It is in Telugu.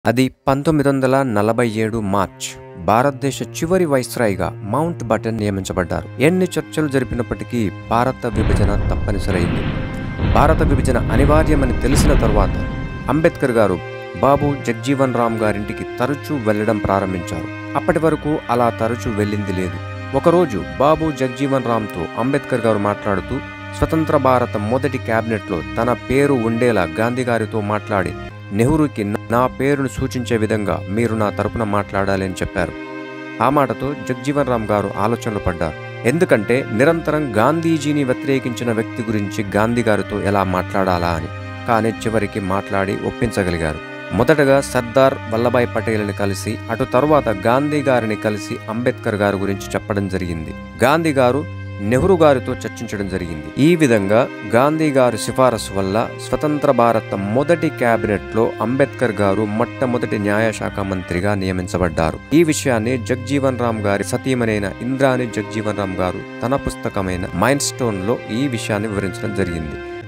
అది పంతొమ్మిది వందల నలభై ఏడు మార్చ్ భారతదేశ చివరి వైస్రాయిగా మౌంట్ బటన్ నియమించబడ్డారు ఎన్ని చర్చలు జరిపినప్పటికీ భారత విభజన తప్పనిసరైంది భారత విభజన అనివార్యమని తెలిసిన తరువాత అంబేద్కర్ గారు బాబు జగ్జీవన్ రామ్ గారింటికి తరచూ వెళ్ళడం ప్రారంభించారు అప్పటి వరకు అలా తరచూ వెళ్ళింది లేదు ఒకరోజు బాబు జగ్జీవన్ రామ్తో అంబేద్కర్ గారు మాట్లాడుతూ స్వతంత్ర భారత మొదటి క్యాబినెట్లో తన పేరు ఉండేలా గాంధీ గారితో మాట్లాడి నెహ్రూకి నా పేరును సూచించే విధంగా మీరు నా తరపున మాట్లాడాలి అని చెప్పారు ఆ మాటతో జగ్జీవన్ రామ్ గారు ఆలోచనలు పడ్డారు ఎందుకంటే నిరంతరం గాంధీజీని వ్యతిరేకించిన వ్యక్తి గురించి గాంధీ గారితో ఎలా మాట్లాడాలా అని కానీ చివరికి మాట్లాడి ఒప్పించగలిగారు మొదటగా సర్దార్ వల్లభాయ్ పటేల్ని కలిసి అటు తరువాత గాంధీ గారిని కలిసి అంబేద్కర్ గారి గురించి చెప్పడం జరిగింది గాంధీ గారు నెహ్రూ గారితో చర్చించడం జరిగింది ఈ విధంగా గాంధీ గారి సిఫారసు వల్ల స్వతంత్ర భారత మొదటి క్యాబినెట్లో అంబేద్కర్ గారు మొట్టమొదటి న్యాయశాఖ మంత్రిగా నియమించబడ్డారు ఈ విషయాన్ని జగ్జీవన్ రామ్ గారి సతీమణైన ఇంద్రాని జగ్జీవన్ రామ్ గారు తన పుస్తకమైన మైండ్ స్టోన్ లో ఈ విషయాన్ని వివరించడం జరిగింది